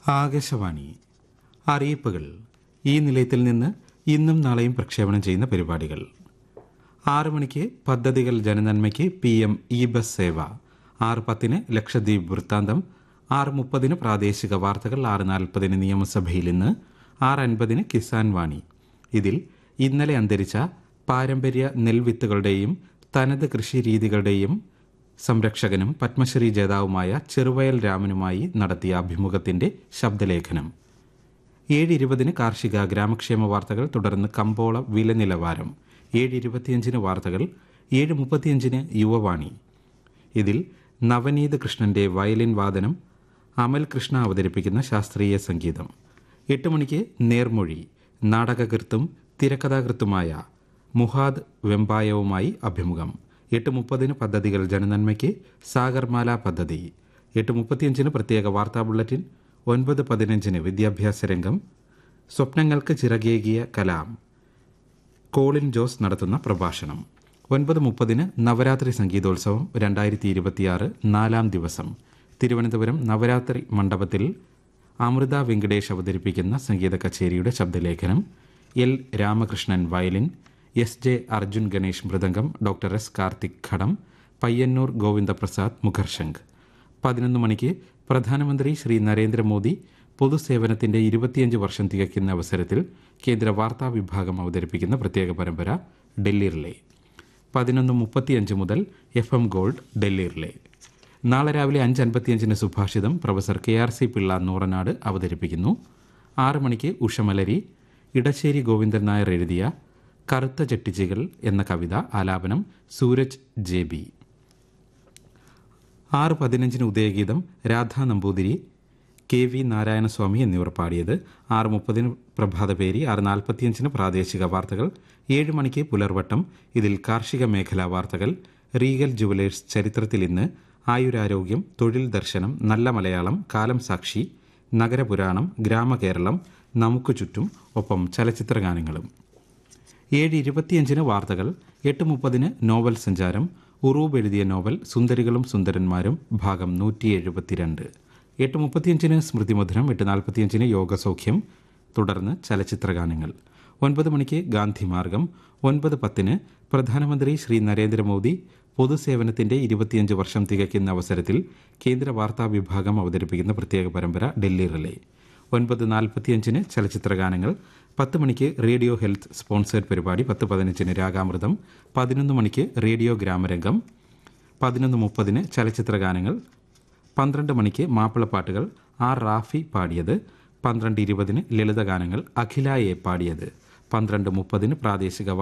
ആകാശവാണി അറിയിപ്പുകൾ ഈ നിലയത്തിൽ നിന്ന് ഇന്നും നാളെയും പ്രക്ഷേപണം ചെയ്യുന്ന പരിപാടികൾ ആറ് മണിക്ക് പദ്ധതികൾ ജനനന്മയ്ക്ക് P M E bus Sewa ആറ് പത്തിന് ലക്ഷദ്വീപ് വൃത്താന്തം ആറ് മുപ്പതിന് പ്രാദേശിക വാർത്തകൾ ആറ് നാൽപ്പതിന് നിയമസഭയിൽ ഇന്ന് ആറ് അൻപതിന് കിസാൻ വാണി ഇതിൽ ഇന്നലെ അന്തരിച്ച പാരമ്പര്യ നെൽവിത്തുകളുടെയും തനത് കൃഷി രീതികളുടെയും സംരക്ഷകനും പത്മശ്രീ ജേതാവുമായ ചെറുവയൽ രാമനുമായി നടത്തിയ അഭിമുഖത്തിന്റെ ശബ്ദലേഖനം ഏഴ് ഇരുപതിന് കാർഷിക ഗ്രാമക്ഷേമ വാർത്തകൾ തുടർന്ന് കമ്പോള വില നിലവാരം ഏഴ് ഇരുപത്തിയഞ്ചിന് വാർത്തകൾ ഏഴ് മുപ്പത്തിയഞ്ചിന് യുവവാണി ഇതിൽ നവനീത് കൃഷ്ണന്റെ വയലിൻ വാദനം അമൽ കൃഷ്ണ അവതരിപ്പിക്കുന്ന ശാസ്ത്രീയ സംഗീതം എട്ട് മണിക്ക് നേർമൊഴി നാടകകൃത്തും തിരക്കഥാകൃത്തുമായ മുഹാദ് വെമ്പായവുമായി അഭിമുഖം എട്ട് മുപ്പതിന് പദ്ധതികൾ ജനനന്മയ്ക്ക് സാഗർമാല പദ്ധതി എട്ട് മുപ്പത്തിയഞ്ചിന് പ്രത്യേക വാർത്താ ബുള്ളറ്റിൻ ഒൻപത് പതിനഞ്ചിന് വിദ്യാഭ്യാസ രംഗം സ്വപ്നങ്ങൾക്ക് ചിറകേകിയ കലാം കോളിൻ ജോസ് നടത്തുന്ന പ്രഭാഷണം ഒൻപത് മുപ്പതിന് നവരാത്രി സംഗീതോത്സവം രണ്ടായിരത്തി ഇരുപത്തിയാറ് നാലാം ദിവസം തിരുവനന്തപുരം നവരാത്രി മണ്ഡപത്തിൽ അമൃത വെങ്കടേഷ് അവതരിപ്പിക്കുന്ന സംഗീത കച്ചേരിയുടെ ശബ്ദലേഖനം L Ramakrishnan violin S J Arjun Ganesh മൃദംഗം ഡോക്ടർ എസ് കാർത്തിക് ഘടം പയ്യന്നൂർ ഗോവിന്ദപ്രസാദ് മുഖർശങ്ക് പതിനൊന്ന് മണിക്ക് പ്രധാനമന്ത്രി ശ്രീ നരേന്ദ്രമോദി പൊതുസേവനത്തിന്റെ ഇരുപത്തിയഞ്ച് വർഷം തികയ്ക്കുന്ന അവസരത്തിൽ കേന്ദ്ര വാർത്താ വിഭാഗം അവതരിപ്പിക്കുന്ന പ്രത്യേക പരമ്പര ഡൽഹി റിലേ പതിനൊന്ന് മുപ്പത്തിയഞ്ച് മുതൽ F M gold Delhi relay നാളെ രാവിലെ അഞ്ച് അൻപത്തിയഞ്ചിന് സുഭാഷിതം professor K R C Pillai Nooranad അവതരിപ്പിക്കുന്നു ആറ് മണിക്ക് ഉഷമലരി ഇടശ്ശേരി ഗോവിന്ദൻ നായർ എഴുതിയ കറുത്ത ചെട്ടിച്ചികൾ എന്ന കവിത ആലാപനം സൂരജ് ജെ ബി ആറ് പതിനഞ്ചിന് ഉദയഗീതം രാധാ നമ്പൂതിരി കെ വി നാരായണസ്വാമി എന്നിവർ പാടിയത് ആറ് മുപ്പതിന് പ്രഭാതപേരി ആറ് നാൽപ്പത്തിയഞ്ചിന് പ്രാദേശിക വാർത്തകൾ ഏഴ് മണിക്ക് പുലർവട്ടം ഇതിൽ കാർഷിക മേഖലാ വാർത്തകൾ റീഗൽ ജുവലേഴ്സ് ചരിത്രത്തിൽ ഇന്ന് ആയുരാരോഗ്യം തൊഴിൽ ദർശനം നല്ല മലയാളം കാലം സാക്ഷി നഗരപുരാണം ഗ്രാമകേരളം നമുക്ക് ചുറ്റും ഒപ്പം ചലച്ചിത്ര ഗാനങ്ങളും ഏഴ് ഇരുപത്തിയഞ്ചിന് വാർത്തകൾ എട്ട് മുപ്പതിന് നോവൽ സഞ്ചാരം ഉറൂബ് എഴുതിയ നോവൽ സുന്ദരികളും സുന്ദരന്മാരും ഭാഗം നൂറ്റി എഴുപത്തിരണ്ട് എട്ട് മുപ്പത്തിയഞ്ചിന് സ്മൃതിമധുരം എട്ട് നാൽപ്പത്തിയഞ്ചിന് യോഗസൗഖ്യം തുടർന്ന് ചലച്ചിത്ര ഗാനങ്ങൾ ഒൻപത് മണിക്ക് ഗാന്ധിമാർഗം ഒൻപത് പത്തിന് പ്രധാനമന്ത്രി ശ്രീ നരേന്ദ്രമോദി പൊതുസേവനത്തിന്റെ ഇരുപത്തിയഞ്ച് വർഷം തികയ്ക്കുന്ന അവസരത്തിൽ കേന്ദ്ര വാർത്താ വിഭാഗം അവതരിപ്പിക്കുന്ന പ്രത്യേക പരമ്പര ഡൽഹി റിലേ ഒൻപത് നാൽപ്പത്തിയഞ്ചിന് ചലച്ചിത്ര ഗാനങ്ങൾ പത്ത് മണിക്ക് റേഡിയോ ഹെൽത്ത് സ്പോൺസേഡ് പരിപാടി പത്ത് പതിനഞ്ചിന് രാഗാമൃതം പതിനൊന്ന് മണിക്ക് റേഡിയോ ഗ്രാമരംഗം പതിനൊന്ന് മുപ്പതിന് ചലച്ചിത്ര ഗാനങ്ങൾ പന്ത്രണ്ട് മണിക്ക് മാപ്പിളപ്പാട്ടുകൾ ആർ റാഫി പാടിയത് പന്ത്രണ്ട് ഇരുപതിന് ലളിതഗാനങ്ങൾ അഖില എ പാടിയത് പന്ത്രണ്ട് മുപ്പതിന് പ്രാദേശിക